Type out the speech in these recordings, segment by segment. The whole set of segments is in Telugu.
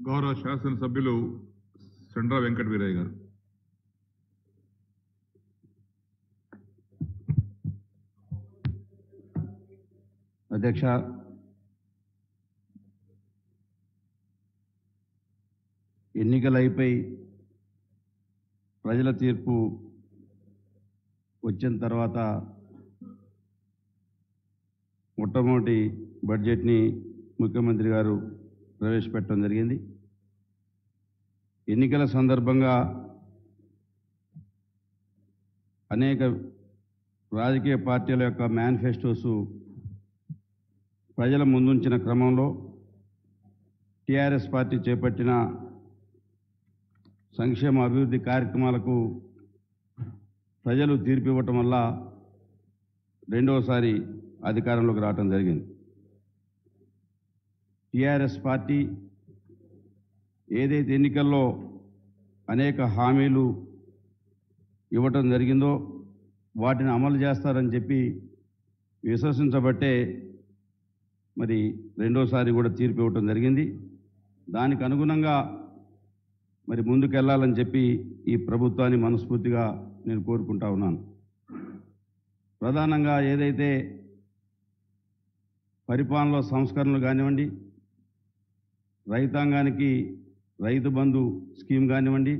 గౌరవ శాసనసభ్యులు సండ్ర వెంకట వీరయ్య గారు అధ్యక్ష ఎన్నికలు అయిపోయి ప్రజల తీర్పు వచ్చిన తర్వాత మొట్టమొదటి బడ్జెట్ని ముఖ్యమంత్రి గారు ప్రవేశపెట్టడం జరిగింది ఎన్నికల సందర్భంగా అనేక రాజకీయ పార్టీల యొక్క మేనిఫెస్టోస్ ప్రజల ముందుంచిన క్రమంలో టీఆర్ఎస్ పార్టీ చేపట్టిన సంక్షేమ అభివృద్ధి కార్యక్రమాలకు ప్రజలు తీర్పు ఇవ్వటం వల్ల రెండవసారి అధికారంలోకి రావటం జరిగింది టీఆర్ఎస్ పార్టీ ఏదైతే ఎన్నికల్లో అనేక హామీలు ఇవ్వటం జరిగిందో వాటిని అమలు చేస్తారని చెప్పి విశ్వసించబట్టే మరి రెండోసారి కూడా తీర్పు ఇవ్వటం జరిగింది దానికి అనుగుణంగా మరి ముందుకెళ్లాలని చెప్పి ఈ ప్రభుత్వాన్ని మనస్ఫూర్తిగా నేను కోరుకుంటా ఉన్నాను ప్రధానంగా ఏదైతే పరిపాలనలో సంస్కరణలు కానివ్వండి రైతాంగానికి రైతు బంధు స్కీమ్ కానివ్వండి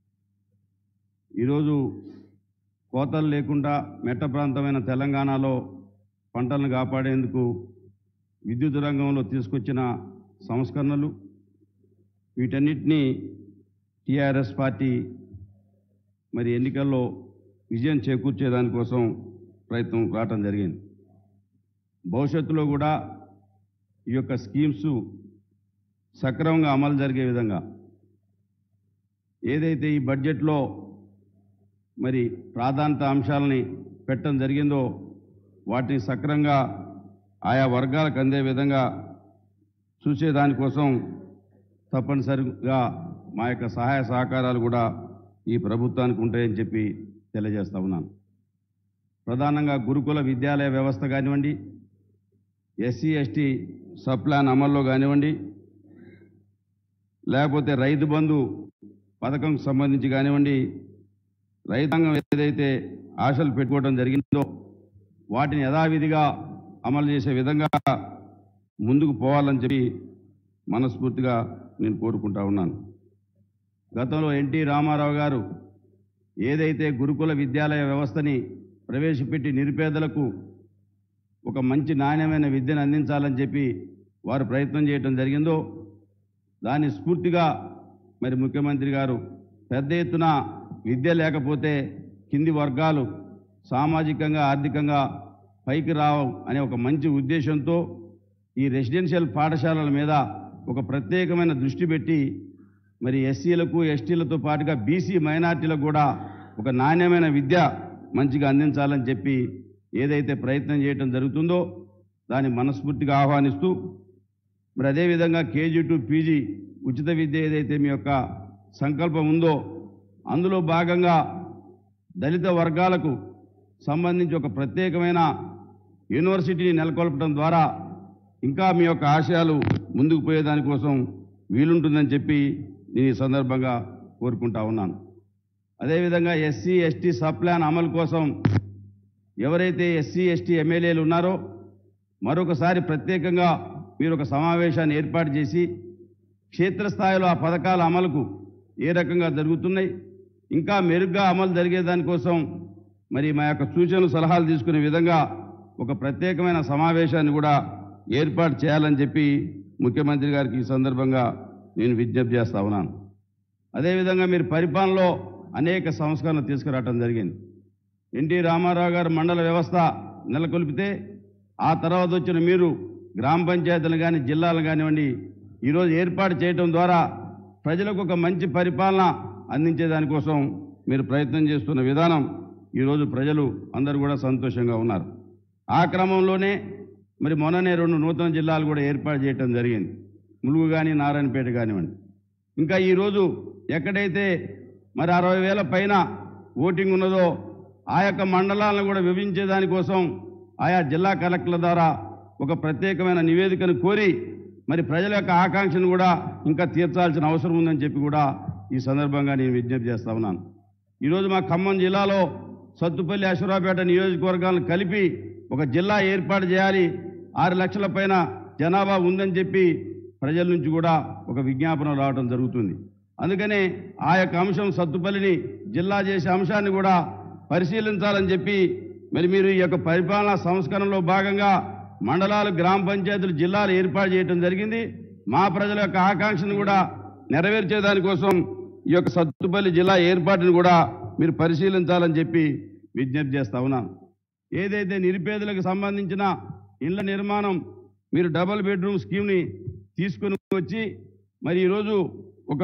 ఈరోజు కోతలు లేకుండా మెట్ట ప్రాంతమైన తెలంగాణలో పంటలను కాపాడేందుకు విద్యుత్ రంగంలో తీసుకొచ్చిన సంస్కరణలు వీటన్నిటినీ టీఆర్ఎస్ పార్టీ మరి ఎన్నికల్లో విజయం చేకూర్చేదానికోసం ప్రయత్నం రావటం జరిగింది భవిష్యత్తులో కూడా ఈ యొక్క స్కీమ్స్ సక్రమంగా అమలు జరిగే విధంగా ఏదైతే ఈ బడ్జెట్లో మరి ప్రాధాన్యత అంశాలని పెట్టడం జరిగిందో వాటిని సక్రమంగా ఆయా వర్గాలకు అందే విధంగా చూసేదానికోసం తప్పనిసరిగా మా యొక్క సహాయ సహకారాలు కూడా ఈ ప్రభుత్వానికి ఉంటాయని చెప్పి తెలియజేస్తా ఉన్నాను ప్రధానంగా గురుకుల విద్యాలయ వ్యవస్థ కానివ్వండి ఎస్సీ ఎస్టీ సబ్ ప్లాన్ అమల్లో కానివ్వండి లేకపోతే రైతు బంధు పథకంకు సంబంధించి కానివ్వండి రైతాంగం ఏదైతే ఆశలు పెట్టుకోవడం జరిగిందో వాటిని యథావిధిగా అమలు చేసే విధంగా ముందుకు పోవాలని చెప్పి మనస్ఫూర్తిగా నేను కోరుకుంటా ఉన్నాను గతంలో ఎన్టీ రామారావు గారు ఏదైతే గురుకుల విద్యాలయ వ్యవస్థని ప్రవేశపెట్టి నిరుపేదలకు ఒక మంచి నాణ్యమైన విద్యను అందించాలని చెప్పి వారు ప్రయత్నం చేయటం జరిగిందో దాని స్ఫూర్తిగా మరి ముఖ్యమంత్రి గారు పెద్ద ఎత్తున విద్య లేకపోతే కింది వర్గాలు సామాజికంగా ఆర్థికంగా పైకి రావు అనే ఒక మంచి ఉద్దేశంతో ఈ రెసిడెన్షియల్ పాఠశాలల మీద ఒక ప్రత్యేకమైన దృష్టి పెట్టి మరి ఎస్సీలకు ఎస్టీలతో పాటుగా బీసీ మైనార్టీలకు కూడా ఒక నాణ్యమైన విద్య మంచిగా అందించాలని చెప్పి ఏదైతే ప్రయత్నం చేయటం జరుగుతుందో దాన్ని మనస్ఫూర్తిగా ఆహ్వానిస్తూ మరి అదేవిధంగా కేజీ టు పీజీ ఉచిత విద్య ఏదైతే మీ యొక్క సంకల్పం ఉందో అందులో భాగంగా దళిత వర్గాలకు సంబంధించి ఒక ప్రత్యేకమైన యూనివర్సిటీని నెలకొల్పడం ద్వారా ఇంకా మీ యొక్క ఆశయాలు ముందుకు పోయేదానికోసం వీలుంటుందని చెప్పి నేను ఈ సందర్భంగా కోరుకుంటా ఉన్నాను అదేవిధంగా ఎస్సీ ఎస్టీ సబ్ ప్లాన్ అమలు కోసం ఎవరైతే ఎస్సీ ఎస్టీ ఎమ్మెల్యేలు ఉన్నారో మరొకసారి ప్రత్యేకంగా మీరు ఒక సమావేశాన్ని ఏర్పాటు చేసి క్షేత్రస్థాయిలో ఆ పథకాల అమలుకు ఏ రకంగా జరుగుతున్నాయి ఇంకా మెరుగ్గా అమలు జరిగేదానికోసం మరి మా యొక్క సూచనలు సలహాలు తీసుకునే విధంగా ఒక ప్రత్యేకమైన సమావేశాన్ని కూడా ఏర్పాటు చేయాలని చెప్పి ముఖ్యమంత్రి గారికి ఈ సందర్భంగా నేను విజ్ఞప్తి చేస్తా ఉన్నాను అదేవిధంగా మీరు పరిపాలనలో అనేక సంస్కరణలు తీసుకురావటం జరిగింది ఎన్టీ రామారావు గారు మండల వ్యవస్థ నెలకొల్పితే ఆ తర్వాత వచ్చిన మీరు గ్రామ పంచాయతీలు కానీ జిల్లాలు కానివ్వండి ఈరోజు ఏర్పాటు చేయటం ద్వారా ప్రజలకు ఒక మంచి పరిపాలన అందించేదానికోసం మీరు ప్రయత్నం చేస్తున్న విధానం ఈరోజు ప్రజలు అందరూ కూడా సంతోషంగా ఉన్నారు ఆ క్రమంలోనే మరి మొన్ననే రెండు నూతన జిల్లాలు కూడా ఏర్పాటు చేయటం జరిగింది ములుగు కానీ నారాయణపేట కానివ్వండి ఇంకా ఈరోజు ఎక్కడైతే మరి అరవై వేల పైన ఓటింగ్ ఉన్నదో ఆ యొక్క మండలాలను కూడా విభజించేదానికోసం ఆయా జిల్లా కలెక్టర్ల ద్వారా ఒక ప్రత్యేకమైన నివేదికను కోరి మరి ప్రజల యొక్క ఆకాంక్షను కూడా ఇంకా తీర్చాల్సిన అవసరం ఉందని చెప్పి కూడా ఈ సందర్భంగా నేను విజ్ఞప్తి చేస్తా ఉన్నాను ఈరోజు మా ఖమ్మం జిల్లాలో సత్తుపల్లి అశ్వరాపేట నియోజకవర్గాలను కలిపి ఒక జిల్లా ఏర్పాటు చేయాలి ఆరు లక్షల పైన జనాభా ఉందని చెప్పి ప్రజల నుంచి కూడా ఒక విజ్ఞాపన రావడం జరుగుతుంది అందుకనే ఆ యొక్క అంశం సత్తుపల్లిని జిల్లా చేసే అంశాన్ని కూడా పరిశీలించాలని చెప్పి మరి మీరు ఈ యొక్క పరిపాలనా సంస్కరణలో భాగంగా మండలాలు గ్రామ పంచాయతీలు జిల్లాలు ఏర్పాటు చేయడం జరిగింది మా ప్రజల యొక్క ఆకాంక్షను కూడా నెరవేర్చే దానికోసం ఈ యొక్క సత్తుపల్లి జిల్లా ఏర్పాటును కూడా మీరు పరిశీలించాలని చెప్పి విజ్ఞప్తి చేస్తా ఉన్నాను ఏదైతే నిరుపేదలకు సంబంధించిన ఇళ్ల నిర్మాణం మీరు డబుల్ బెడ్రూమ్ స్కీమ్ని తీసుకొని వచ్చి మరి ఈరోజు ఒక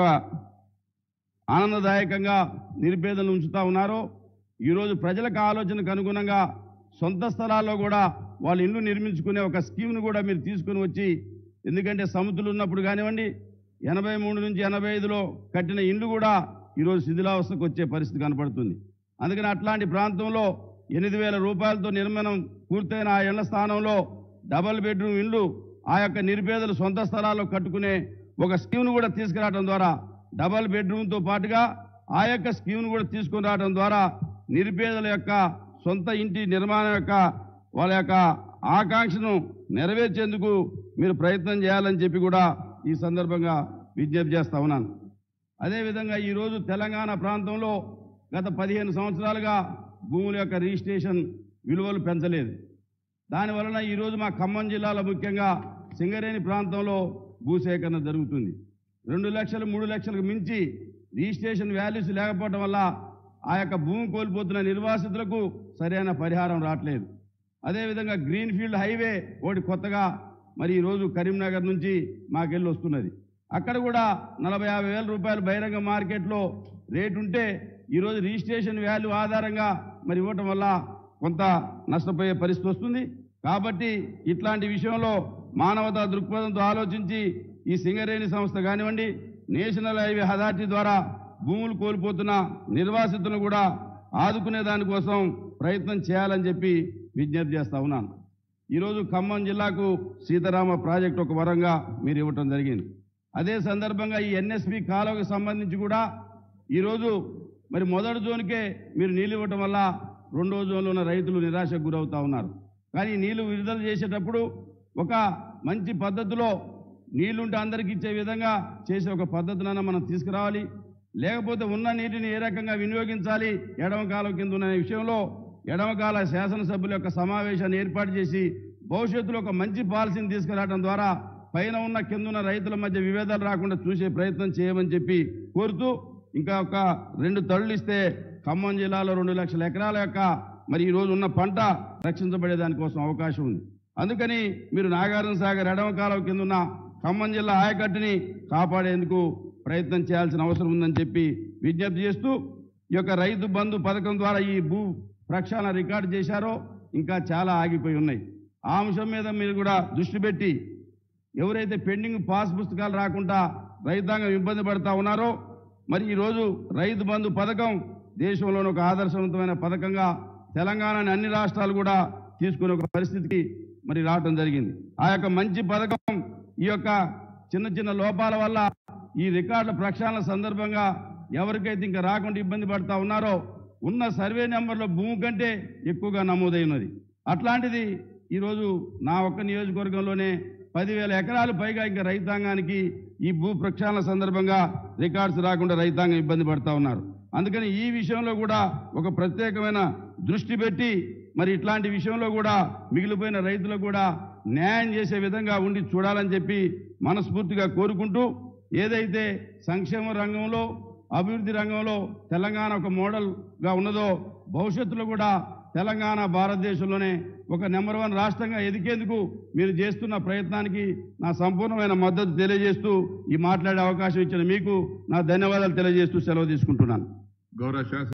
ఆనందదాయకంగా నిరుపేదలను ఉంచుతా ఉన్నారో ఈరోజు ప్రజలకు ఆలోచనకు అనుగుణంగా సొంత స్థలాల్లో కూడా వాళ్ళు ఇల్లు నిర్మించుకునే ఒక స్కీమ్ను కూడా మీరు తీసుకొని వచ్చి ఎందుకంటే సముద్రులు ఉన్నప్పుడు కానివ్వండి ఎనభై మూడు నుంచి ఎనభై ఐదులో కట్టిన ఇండ్లు కూడా ఈరోజు శిథిలావస్థకు వచ్చే పరిస్థితి కనపడుతుంది అందుకని అట్లాంటి ప్రాంతంలో ఎనిమిది వేల రూపాయలతో నిర్మాణం పూర్తయిన ఆ ఇళ్ల స్థానంలో డబల్ బెడ్రూమ్ ఇండ్లు ఆ యొక్క నిరుపేదలు సొంత స్థలాల్లో కట్టుకునే ఒక స్కీమ్ను కూడా తీసుకురావడం ద్వారా డబల్ బెడ్రూమ్తో పాటుగా ఆ యొక్క స్కీమ్ను కూడా తీసుకుని రావడం ద్వారా నిరుపేదల యొక్క సొంత ఇంటి నిర్మాణం యొక్క వాళ్ళ యొక్క ఆకాంక్షను నెరవేర్చేందుకు మీరు ప్రయత్నం చేయాలని చెప్పి కూడా ఈ సందర్భంగా విజ్ఞప్తి చేస్తా ఉన్నాను అదేవిధంగా ఈరోజు తెలంగాణ ప్రాంతంలో గత పదిహేను సంవత్సరాలుగా భూముల యొక్క రిజిస్ట్రేషన్ విలువలు పెంచలేదు దానివలన ఈరోజు మా ఖమ్మం జిల్లాలో ముఖ్యంగా సింగరేణి ప్రాంతంలో భూసేకరణ జరుగుతుంది రెండు లక్షలు మూడు లక్షలకు మించి రిజిస్ట్రేషన్ వాల్యూస్ లేకపోవడం వల్ల ఆ యొక్క భూమి కోల్పోతున్న నిర్వాసితులకు సరైన పరిహారం రావట్లేదు అదేవిధంగా గ్రీన్ ఫీల్డ్ హైవే ఒకటి కొత్తగా మరి ఈరోజు కరీంనగర్ నుంచి మాకెళ్ళి వస్తున్నది అక్కడ కూడా నలభై యాభై వేల రూపాయలు బహిరంగ మార్కెట్లో రేటు ఉంటే ఈరోజు రిజిస్ట్రేషన్ వాల్యూ ఆధారంగా మరి ఇవ్వటం వల్ల కొంత నష్టపోయే పరిస్థితి వస్తుంది కాబట్టి ఇట్లాంటి విషయంలో మానవతా దృక్పథంతో ఆలోచించి ఈ సింగరేణి సంస్థ కానివ్వండి నేషనల్ హైవే అథారిటీ ద్వారా భూములు కోల్పోతున్న నిర్వాసితులను కూడా ఆదుకునే దానికోసం ప్రయత్నం చేయాలని చెప్పి విజ్ఞప్తి చేస్తా ఉన్నాను ఈరోజు ఖమ్మం జిల్లాకు సీతారామ ప్రాజెక్టు ఒక వరంగా మీరు ఇవ్వటం జరిగింది అదే సందర్భంగా ఈ ఎన్ఎస్పి కాలువకు సంబంధించి కూడా ఈరోజు మరి మొదటి జోన్కే మీరు నీళ్ళు ఇవ్వటం వల్ల రెండో జోన్లో ఉన్న రైతులు నిరాశకు గురవుతా ఉన్నారు కానీ నీళ్లు విడుదల చేసేటప్పుడు ఒక మంచి పద్ధతిలో నీళ్లుంటే అందరికీ ఇచ్చే విధంగా చేసే ఒక పద్ధతినైనా మనం తీసుకురావాలి లేకపోతే ఉన్న నీటిని ఏ రకంగా వినియోగించాలి ఎడమ కాలం కింద ఉన్న విషయంలో ఎడమకాల శాసనసభ్యుల యొక్క సమావేశాన్ని ఏర్పాటు చేసి భవిష్యత్తులో ఒక మంచి పాలసీని తీసుకురావడం ద్వారా పైన ఉన్న కింద ఉన్న రైతుల మధ్య విభేదాలు రాకుండా చూసే ప్రయత్నం చేయమని చెప్పి కోరుతూ ఇంకా ఒక రెండు తళ్ళు ఇస్తే ఖమ్మం జిల్లాలో రెండు లక్షల ఎకరాల యొక్క మరి ఈ రోజు ఉన్న పంట రక్షించబడే దానికోసం అవకాశం ఉంది అందుకని మీరు నాగార్జున సాగర్ ఎడమ కాలువ కింద ఉన్న ఖమ్మం జిల్లా ఆయకట్టుని కాపాడేందుకు ప్రయత్నం చేయాల్సిన అవసరం ఉందని చెప్పి విజ్ఞప్తి చేస్తూ ఈ యొక్క రైతు బంధు పథకం ద్వారా ఈ భూ ప్రక్షాళన రికార్డు చేశారో ఇంకా చాలా ఆగిపోయి ఉన్నాయి ఆ అంశం మీద మీరు కూడా దృష్టి పెట్టి ఎవరైతే పెండింగ్ పాస్ పుస్తకాలు రాకుండా రైతాంగం ఇబ్బంది పడతా ఉన్నారో మరి ఈరోజు రైతు బంధు పథకం దేశంలోని ఒక ఆదర్శవంతమైన పథకంగా తెలంగాణని అన్ని రాష్ట్రాలు కూడా తీసుకునే ఒక పరిస్థితికి మరి రావటం జరిగింది ఆ యొక్క మంచి పథకం ఈ యొక్క చిన్న చిన్న లోపాల వల్ల ఈ రికార్డుల ప్రక్షాళన సందర్భంగా ఎవరికైతే ఇంకా రాకుండా ఇబ్బంది పడతా ఉన్నారో ఉన్న సర్వే నెంబర్లో భూమి కంటే ఎక్కువగా నమోదై ఉన్నది అట్లాంటిది ఈరోజు నా ఒక్క నియోజకవర్గంలోనే పదివేల ఎకరాలు పైగా ఇంకా రైతాంగానికి ఈ భూ ప్రక్షాళన సందర్భంగా రికార్డ్స్ రాకుండా రైతాంగం ఇబ్బంది పడతా ఉన్నారు అందుకని ఈ విషయంలో కూడా ఒక ప్రత్యేకమైన దృష్టి పెట్టి మరి ఇట్లాంటి విషయంలో కూడా మిగిలిపోయిన రైతులకు కూడా న్యాయం చేసే విధంగా ఉండి చూడాలని చెప్పి మనస్ఫూర్తిగా కోరుకుంటూ ఏదైతే సంక్షేమ రంగంలో అభివృద్ధి రంగంలో తెలంగాణ ఒక మోడల్గా ఉన్నదో భవిష్యత్తులో కూడా తెలంగాణ భారతదేశంలోనే ఒక నెంబర్ వన్ రాష్ట్రంగా ఎదిగేందుకు మీరు చేస్తున్న ప్రయత్నానికి నా సంపూర్ణమైన మద్దతు తెలియజేస్తూ ఈ మాట్లాడే అవకాశం ఇచ్చిన మీకు నా ధన్యవాదాలు తెలియజేస్తూ సెలవు తీసుకుంటున్నాను గౌరవ శాసన